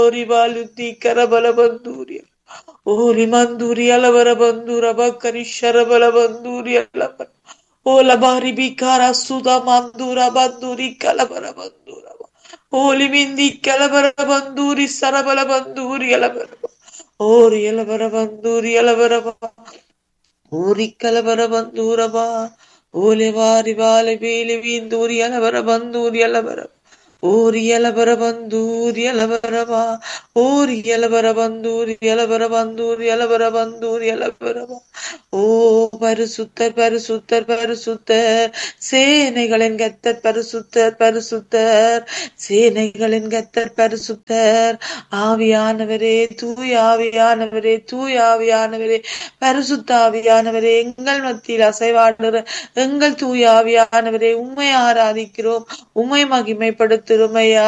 ರಿವಾಲುತಿ ಕರಬಲ ಬಂದೂರಿ ಓಲಿ ಮಂದೂರಿ ಅಲವರ ಬಂದೂರ ಬಕ್ಕರಿ ಶರಬಲ ಬಂದೂರಿ ಅಲವರ ಓಲ ಬಾರಿ ಬಿಕಾರ ಸುಧ ಮಂದೂರ ಬಂದೂರಿ ಕಲಬರ ಬಂದೂರ ಓಲಿ ಮಿಂದಿ ಕಲಬರ ಬಂದೂರಿ ಸರಬಲ ಬಂದೂರಿ ಅಲಬರ ಓರಿ ಎಲಬರ ಬಂದೂರಿ ಅಲಬರ ಊರಿ ಕಲಬರ ಬಂದೂರಬ ಓಲೆ ವಾರಿ ಬಾಲೆ ಬೇಲಿ ಬೀಂದೂರಿ ಅಲಬರ ಬಂದೂರಿ ಅಲಬರ ಓರಿ ಎಲಬರ ಬಂದೂರಿ ಎಲಬರಬ ஓரி எலவர பந்தூரி எலவர பந்தூரி எலவர பந்தூரி எலவரபா ஓ பரிசுத்தர் பரிசுத்தர் பரிசுத்தர் சேனைகளின் கத்தர் பரிசுத்தர் பரிசுத்தர் சேனைகளின் கத்தர் பரிசுத்தர் ஆவியானவரே தூய் ஆவியானவரே தூய் ஆவியானவரே பரிசுத்த ஆவியானவரே எங்கள் மத்தியில் அசைவாடுற எங்கள் தூய் ஆவியானவரே உண்மை ஆராதிக்கிறோம் உண்மை மகிமைப்படுத்துருமையா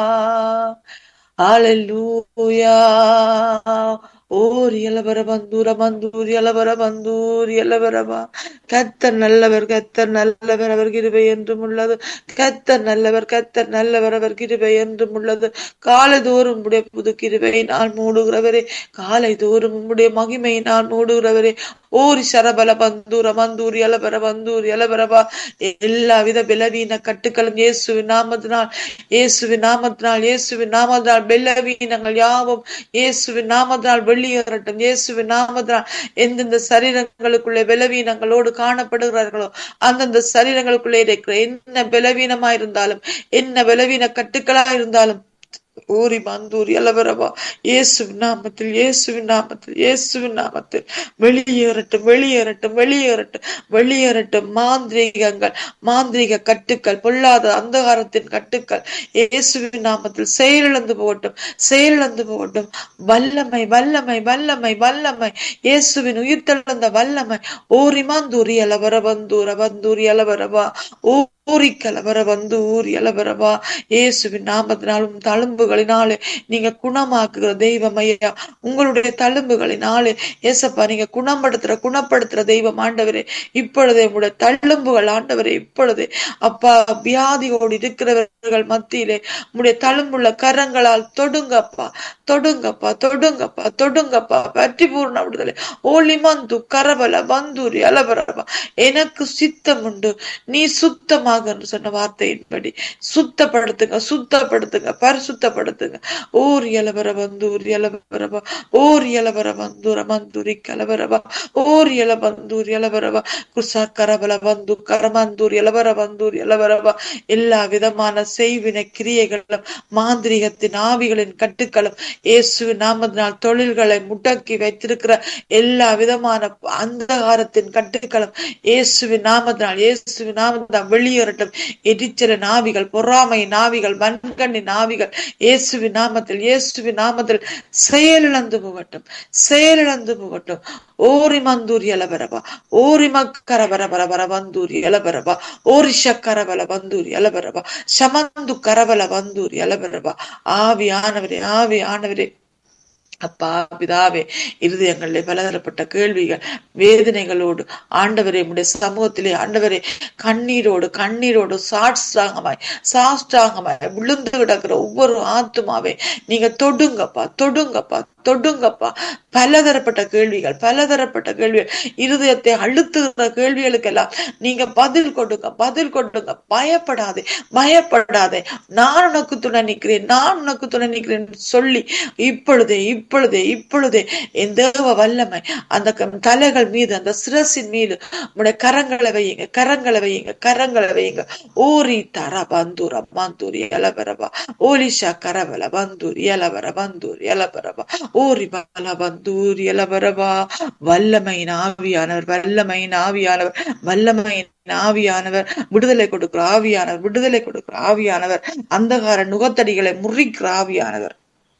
Hallelujah. ஓரி எலவர பந்தூர பந்தூரி எலவர பந்தூரி எலவரவா கத்தர் நல்லவர் கத்தர் நல்லவர் அவர் கிருபை என்றும் உள்ளது கத்தர் நல்லவர் கத்தர் நல்லவர் அவர் கிருபை என்றும் உள்ளது காலை தோறும் உடைய புது கிருபை நான் மூடுகிறவரே காலை தோறும் உடைய மகிமை நான் மூடுகிறவரே ஓரி சரபல பந்தூர மந்தூரி எலவர பந்தூரி எலவரவா எல்லா வித பலவீன கட்டுக்களும் இயேசுவின் நாமத்தினால் இயேசுவின் நாமத்தினால் இயேசுவின் நாமத்தினால் பலவீனங்கள் யாவும் இயேசுவின் நாமத்தினால் வெளியேறட்டும் இயேசுவின் நாமத்தினால் எந்தெந்த சரீரங்களுக்குள்ளே பலவீனங்களோடு காணப்படுகிறார்களோ அந்தந்த சரீரங்களுக்குள்ளே இருக்கிற என்ன பலவீனமா இருந்தாலும் என்ன பலவீன கட்டுக்களா இருந்தாலும் ஊரி மந்தூரி எலவரவா இயேசுவின் நாமத்தில் இயேசுவின் நாமத்தில் இயேசுவின் நாமத்தில் வெளியேறட்டும் வெளியேறட்டும் வெளியேறட்டும் வெளியேறட்டும் மாந்திரீகங்கள் மாந்திரீக கட்டுக்கள் பொல்லாத அந்தகாரத்தின் கட்டுக்கள் இயேசுவின் நாமத்தில் செயலிழந்து போகட்டும் செயலிழந்து போகட்டும் வல்லமை வல்லமை வல்லமை வல்லமை இயேசுவின் உயிர்த்தெழுந்த வல்லமை ஓரி மாந்தூரி எலவர பந்தூர பந்தூரி எலவரவா ஓ ஊரி கலவர வந்து ஊர் எலவரவா இயேசுவின் நாமத்தினாலும் தழும்புகளினாலே நீங்க குணமாக்குகிற தெய்வம் ஐயா உங்களுடைய தழும்புகளினாலே ஏசப்பா நீங்க குணப்படுத்துற குணப்படுத்துற தெய்வம் ஆண்டவரே இப்பொழுதே உங்களுடைய தழும்புகள் ஆண்டவரே இப்பொழுதே அப்பா வியாதியோடு இருக்கிறவர்கள் மத்தியிலே உங்களுடைய தழும்புள்ள கரங்களால் தொடுங்கப்பா தொடுங்கப்பா தொடுங்கப்பா தொடுங்கப்பா பற்றி பூர்ண விடுதலை ஓலிமந்து கரபல பந்தூரி அலபரபா எனக்கு சித்தம் உண்டு நீ சுத்தமாக என்று சொன்ன வார்த்தையின்படி சுத்தப்படுத்துங்க சுத்தப்படுத்துங்க பரிசுத்தப்படுத்துங்க ஓர் இளவர பந்தூர் இளவரபா ஓர் இளவர பந்தூர மந்தூரி கலவரபா ஓர் இள பந்தூர் இளவரபா குசா கரபல பந்து கரமந்தூர் இளவர பந்தூர் இளவரபா எல்லா விதமான செய்வின கிரியைகளும் மாந்திரிகத்தின் ஆவிகளின் கட்டுக்களும் இயேசு நாமத்தினால் தொழில்களை முடக்கி வைத்திருக்கிற எல்லா விதமான அந்தகாரத்தின் கட்டுக்களும் இயேசுவின் நாமத்தினால் இயேசுவின் நாமத்தினால் வெளியேறட்டும் எரிச்சல நாவிகள் பொறாமை நாவிகள் வன்கண்ணி நாவிகள் இயேசுவின் நாமத்தில் இயேசுவின் நாமத்தில் செயலிழந்து போகட்டும் செயலிழந்து போகட்டும் ஓரி மந்தூரி எலபரபா ஓரி மக்கர பரபர பர பந்தூரி எலபரபா ஓரி சக்கர பல பந்தூரி எலபரபா சமந்து கரபல பந்தூரி எலபரபா ஆவி ஆனவரே ஆவி ஆனவரே அப்பா பிதாவே இருதயங்களிலே பலதரப்பட்ட கேள்விகள் வேதனைகளோடு ஆண்டவரே உடைய சமூகத்திலே ஆண்டவரே கண்ணீரோடு கண்ணீரோடு சாட்சாங்கமாய் சாஷ்டாங்கமாய் விழுந்து கிடக்கிற ஒவ்வொரு ஆத்துமாவே நீங்க தொடுங்கப்பா தொடுங்கப்பா தொடுங்கப்பா பலதரப்பட்ட கேள்விகள் பலதரப்பட்ட கேள்விகள் இருதயத்தை அழுத்துகிற கேள்விகளுக்கெல்லாம் நீங்க பதில் கொடுங்க பதில் கொடுங்க பயப்படாதே பயப்படாதே நான் உனக்கு துணை நிற்கிறேன் நான் உனக்கு துணை நிற்கிறேன் சொல்லி இப்பொழுதே இப்பொழுதே இப்பொழுதே என் தேவ வல்லமை அந்த தலைகள் மீது அந்த சிரசின் மீது உடைய கரங்களை வையுங்க கரங்களை வையுங்க கரங்களை வையுங்க ஓரி தர பந்தூர பந்தூரி எலபரபா ஓலிஷா கரவல பந்தூரி எலவர பந்தூரி எலபரபா ஓரி பல பந்தூரி எலபரபா வல்லமையின் ஆவியானவர் வல்லமையின் ஆவியானவர் வல்லமையின் ஆவியானவர் விடுதலை கொடுக்கிற ஆவியானவர் விடுதலை கொடுக்கிற ஆவியானவர் அந்தகார நுகத்தடிகளை முறிக்கிற ஆவியானவர்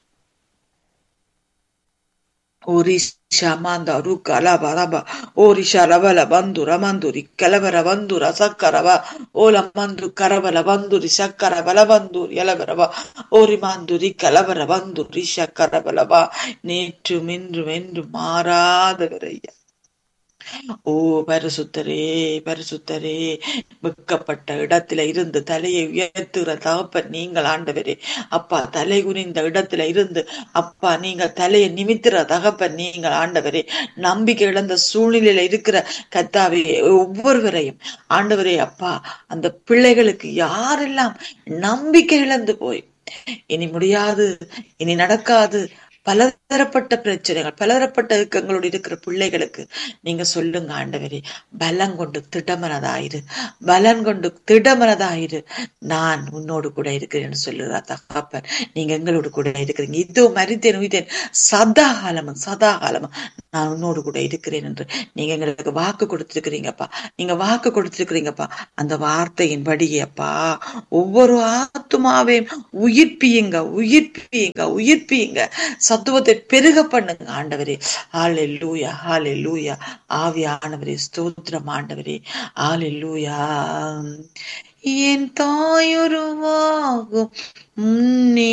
Orishamanda rukalaba orisha ravala bandura manduri kalavara bandura sakkarava ola mandu karavala banduri sakkaravala banduri yalavarava ஓரி மாந்துரி கலவர வந்துரி சக்கரவலவா நேற்றும் இன்றும் என்றும் மாறாதவர் ஐயா ஓ பரிசுத்தரே பரிசுத்தரே வெக்கப்பட்ட இடத்துல இருந்து தலையை உயர்த்துகிற தகப்பன் நீங்கள் ஆண்டவரே அப்பா தலை குனிந்த இடத்துல இருந்து அப்பா நீங்க தலையை நிமித்துற தகப்பன் நீங்கள் ஆண்டவரே நம்பிக்கை இழந்த சூழ்நிலையில இருக்கிற கத்தாவே ஒவ்வொருவரையும் ஆண்டவரே அப்பா அந்த பிள்ளைகளுக்கு யாரெல்லாம் நம்பிக்கை இழந்து போய் இனி முடியாது இனி நடக்காது பலதரப்பட்ட பிரச்சனைகள் பலதரப்பட்ட இயக்கங்களோடு இருக்கிற பிள்ளைகளுக்கு நீங்க சொல்லுங்க ஆண்டவரே பலம் கொண்டு திடமனதாயிரு பலன் கொண்டு திடமனதாயிரு நான் உன்னோடு கூட இருக்கிறேன்னு சொல்லுறா தகப்பன் நீங்க எங்களோடு கூட இருக்கிறீங்க இதோ மறித்தேன் உயிர்த்தேன் சதா காலமும் சதா காலமும் நான் உன்னோடு கூட இருக்கிறேன் என்று நீங்க எங்களுக்கு வாக்கு கொடுத்திருக்கிறீங்கப்பா நீங்க வாக்கு கொடுத்திருக்கிறீங்கப்பா அந்த வார்த்தையின் படியப்பா ஒவ்வொரு ஆத்துமாவையும் உயிர்ப்பியுங்க உயிர்ப்பியுங்க உயிர்ப்பியுங்க சத்துவத்தை பெருக பண்ணுங்க ஆண்டவரே ஹாலே லூயா ஹாலே லூயா ஆவியானவரே ஸ்தோத்திரம் ஆண்டவரே ஹாலே லூயா என் தாயுருவாகும் முன்னே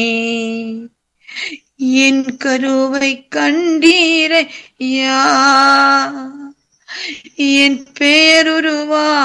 என் கருவை கண்டீரையா என் பேருருவா